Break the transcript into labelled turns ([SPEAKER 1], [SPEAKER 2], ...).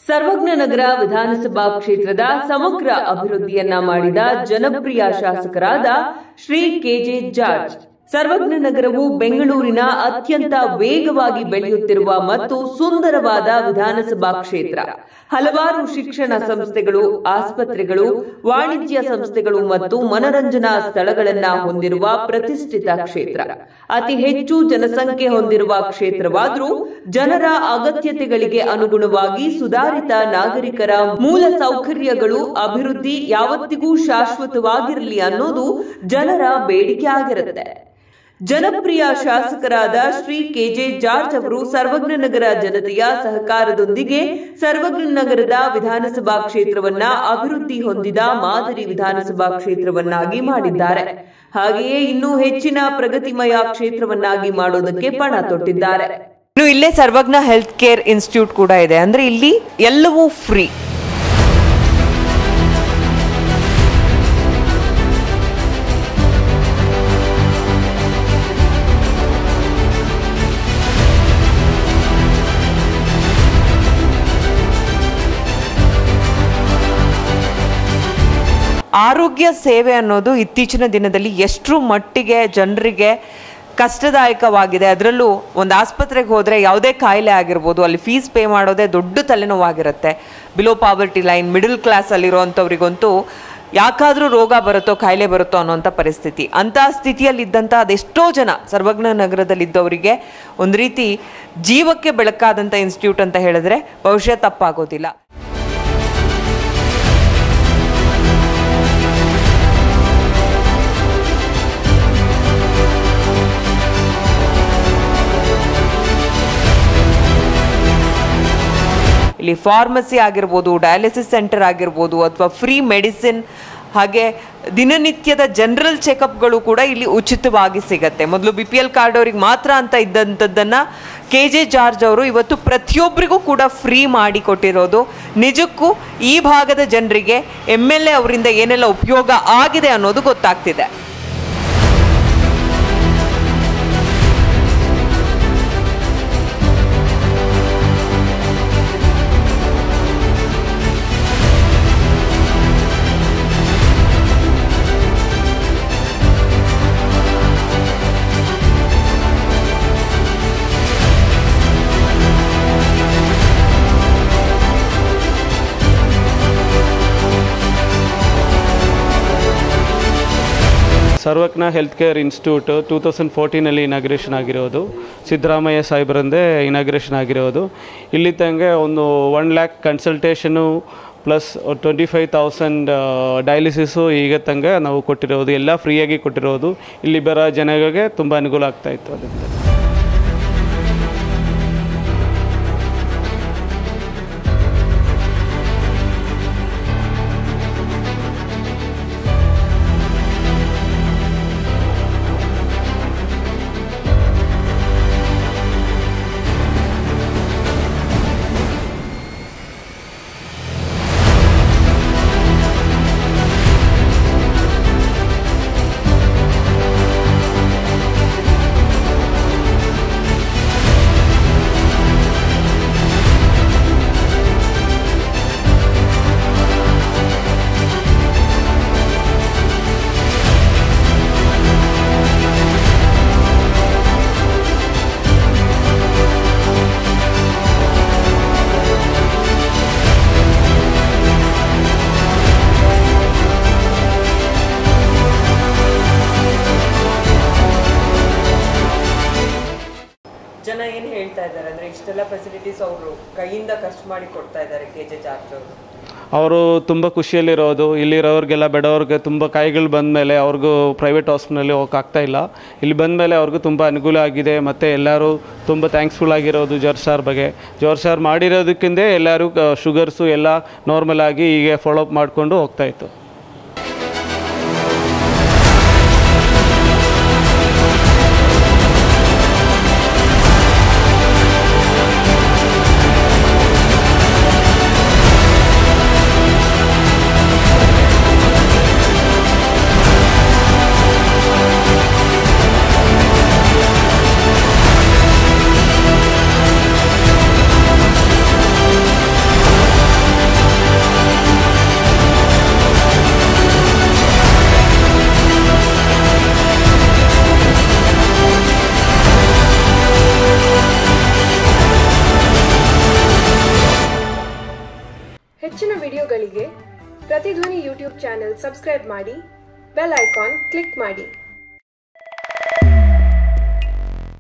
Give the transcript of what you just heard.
[SPEAKER 1] ಸರ್ವಜ್ಞ ನಗರ ವಿಧಾನಸಭಾ ಕ್ಷೇತ್ರದ ಸಮಗ್ರ ಅಭಿವೃದ್ಧಿಯನ್ನ ಮಾಡಿದ ಜನಪ್ರಿಯ ಶಾಸಕರಾದ ಶ್ರೀ ಕೆಜೆ ಜಾರ್ಜ್ ಸರ್ವಜ್ಞ ನಗರವು ಬೆಂಗಳೂರಿನ ಅತ್ಯಂತ ವೇಗವಾಗಿ ಬೆಳೆಯುತ್ತಿರುವ ಮತ್ತು ಸುಂದರವಾದ ವಿಧಾನಸಭಾ ಕ್ಷೇತ್ರ ಹಲವಾರು ಶಿಕ್ಷಣ ಸಂಸ್ಥೆಗಳು ಆಸ್ಪತ್ರೆಗಳು ವಾಣಿಜ್ಯ ಸಂಸ್ಥೆಗಳು ಮತ್ತು ಮನರಂಜನಾ ಸ್ಥಳಗಳನ್ನ ಹೊಂದಿರುವ ಪ್ರತಿಷ್ಠಿತ ಕ್ಷೇತ್ರ ಅತಿ ಹೆಚ್ಚು ಜನಸಂಖ್ಯೆ ಹೊಂದಿರುವ ಕ್ಷೇತ್ರವಾದರೂ ಜನರ ಅಗತ್ಯತೆಗಳಿಗೆ ಅನುಗುಣವಾಗಿ ಸುಧಾರಿತ ನಾಗರಿಕರ ಮೂಲ ಸೌಕರ್ಯಗಳು ಅಭಿವೃದ್ಧಿ ಯಾವತ್ತಿಗೂ ಶಾಶ್ವತವಾಗಿರಲಿ ಅನ್ನೋದು ಜನರ ಬೇಡಿಕೆ ಆಗಿರುತ್ತೆ ಜನಪ್ರಿಯ ಶಾಸಕರಾದ ಶ್ರೀ ಕೆಜೆ ಜಾರ್ಜ್ ಅವರು ಸರ್ವಜ್ಞ ನಗರ ಜನತೆಯ ಸಹಕಾರದೊಂದಿಗೆ ಸರ್ವಜ್ಞ ನಗರದ ವಿಧಾನಸಭಾ ಕ್ಷೇತ್ರವನ್ನ ಅಭಿವೃದ್ಧಿ ಹೊಂದಿದ ಮಾದರಿ ವಿಧಾನಸಭಾ ಕ್ಷೇತ್ರವನ್ನಾಗಿ ಮಾಡಿದ್ದಾರೆ ಹಾಗೆಯೇ ಇನ್ನೂ ಹೆಚ್ಚಿನ ಪ್ರಗತಿಮಯ ಕ್ಷೇತ್ರವನ್ನಾಗಿ ಮಾಡೋದಕ್ಕೆ ಪಣ ತೊಟ್ಟಿದ್ದಾರೆ
[SPEAKER 2] ಇನ್ನು ಇಲ್ಲೇ ಸರ್ವಜ್ಞ ಹೆಲ್ತ್ ಕೇರ್ ಇನ್ಸ್ಟಿಟ್ಯೂಟ್ ಕೂಡ ಇದೆ ಅಂದ್ರೆ ಇಲ್ಲಿ ಎಲ್ಲವೂ ಫ್ರೀ ಆರೋಗ್ಯ ಸೇವೆ ಅನ್ನೋದು ಇತ್ತೀಚಿನ ದಿನದಲ್ಲಿ ಎಷ್ಟರ ಮಟ್ಟಿಗೆ ಜನರಿಗೆ ಕಷ್ಟದಾಯಕವಾಗಿದೆ ಅದರಲ್ಲೂ ಒಂದು ಆಸ್ಪತ್ರೆಗೆ ಹೋದರೆ ಯಾವುದೇ ಕಾಯಿಲೆ ಆಗಿರ್ಬೋದು ಅಲ್ಲಿ ಫೀಸ್ ಪೇ ಮಾಡೋದೇ ದೊಡ್ಡ ತಲೆನೋವಾಗಿರುತ್ತೆ ಬಿಲೋ ಪಾವರ್ಟಿ ಲೈನ್ ಮಿಡಲ್ ಕ್ಲಾಸಲ್ಲಿರೋವಂಥವ್ರಿಗಂತೂ ಯಾಕಾದರೂ ರೋಗ ಬರುತ್ತೋ ಕಾಯಿಲೆ ಬರುತ್ತೋ ಅನ್ನೋಂಥ ಪರಿಸ್ಥಿತಿ ಅಂಥ ಸ್ಥಿತಿಯಲ್ಲಿದ್ದಂಥ ಅದೆಷ್ಟೋ ಜನ ಸರ್ವಜ್ಞ ನಗರದಲ್ಲಿದ್ದವರಿಗೆ ಒಂದು ರೀತಿ ಜೀವಕ್ಕೆ ಬೆಳಕಾದಂಥ ಇನ್ಸ್ಟಿಟ್ಯೂಟ್ ಅಂತ ಹೇಳಿದ್ರೆ ಬಹುಶಃ ತಪ್ಪಾಗೋದಿಲ್ಲ ಇಲ್ಲಿ ಫಾರ್ಮಸಿ ಆಗಿರ್ಬೋದು ಡಯಾಲಿಸಿಸ್ ಸೆಂಟರ್ ಆಗಿರ್ಬೋದು ಅಥವಾ ಫ್ರೀ ಮೆಡಿಸಿನ್ ಹಾಗೆ ದಿನನಿತ್ಯದ ಜನರಲ್ ಚೆಕಪ್ಗಳು ಕೂಡ ಇಲ್ಲಿ ಉಚಿತವಾಗಿ ಸಿಗತ್ತೆ ಮೊದಲು ಬಿ ಪಿ ಎಲ್ ಕಾರ್ಡ್ ಅವ್ರಿಗೆ ಮಾತ್ರ ಅಂತ ಇದ್ದಂಥದ್ದನ್ನು ಕೆ ಜೆ ಜಾರ್ಜ್ ಅವರು ಇವತ್ತು ಪ್ರತಿಯೊಬ್ಬರಿಗೂ ಕೂಡ ಫ್ರೀ ಮಾಡಿ ಕೊಟ್ಟಿರೋದು ನಿಜಕ್ಕೂ ಈ ಭಾಗದ ಜನರಿಗೆ ಎಮ್ ಎಲ್ ಎ ಅವರಿಂದ ಏನೆಲ್ಲ ಉಪಯೋಗ ಆಗಿದೆ ಅನ್ನೋದು ಗೊತ್ತಾಗ್ತಿದೆ
[SPEAKER 3] Sarvagna health care institute two thousand ಫೋರ್ಟೀನಲ್ಲಿ ಇನಾಗ್ರೇಷನ್ ಆಗಿರೋದು ಸಿದ್ದರಾಮಯ್ಯ ಸಾಹೇಬರಂದೇ ಇನಾಗ್ರೇಷನ್ ಆಗಿರೋದು ಇಲ್ಲಿ ತಂಗೆ ಒಂದು one lakh consultation plus twenty five thousand dialysis ಈಗ ತಂಗೆ ನಾವು ಕೊಟ್ಟಿರೋದು ಎಲ್ಲ ಫ್ರೀಯಾಗಿ ಕೊಟ್ಟಿರೋದು ಇಲ್ಲಿ ಬರೋ ಜನಗಳಿಗೆ ತುಂಬ ಅನುಕೂಲ ಆಗ್ತಾಯಿತ್ತು ಅದರಿಂದ
[SPEAKER 2] ಜನ ಏನು ಹೇಳ್ತಾ ಇದ್ದಾರೆ ಅಂದ್ರೆ ಇಷ್ಟೆಲ್ಲ ಫೆಸಿಲಿಟೀಸ್ ಅವರು ಕೈಯಿಂದ ಖರ್ಚು ಮಾಡಿ ಕೊಡ್ತಾ ಇದ್ದಾರೆ ಕೆ ಜೆ ಜಾರ್ಜ್ ಅವರು
[SPEAKER 3] ಅವರು ತುಂಬ ಖುಷಿಯಲ್ಲಿರೋದು ಇಲ್ಲಿರೋರಿಗೆಲ್ಲ ಬಡವ್ರಿಗೆ ತುಂಬ ಕಾಯಿಗಳು ಬಂದಮೇಲೆ ಅವ್ರಿಗೂ ಪ್ರೈವೇಟ್ ಹಾಸ್ಪಿಟಲಲ್ಲಿ ಹೋಗೋಕ್ಕಾಗ್ತಾ ಇಲ್ಲ ಇಲ್ಲಿ ಬಂದಮೇಲೆ ಅವ್ರಿಗೂ ತುಂಬ ಅನುಕೂಲ ಆಗಿದೆ ಮತ್ತು ಎಲ್ಲರೂ ತುಂಬ ಥ್ಯಾಂಕ್ಸ್ಫುಲ್ ಆಗಿರೋದು ಜೋರ್ ಸಾರ್ ಬಗ್ಗೆ ಜೋರ್ ಸಾರ್ ಮಾಡಿರೋದಕ್ಕಿಂತ ಎಲ್ಲರೂ ಶುಗರ್ಸು ಎಲ್ಲ ನಾರ್ಮಲ್ ಆಗಿ ಹೀಗೆ ಫಾಲೋ ಅಪ್ ಮಾಡಿಕೊಂಡು ಹೋಗ್ತಾಯಿತ್ತು
[SPEAKER 4] ವಿಡಿಯೋಗಳಿಗೆ ಪ್ರತಿಧ್ವನಿ ಯೂಟ್ಯೂಬ್ ಚಾನೆಲ್ ಸಬ್ಸ್ಕ್ರೈಬ್ ಮಾಡಿ ಬೆಲ್ ಐಕಾನ್ ಕ್ಲಿಕ್ ಮಾಡಿ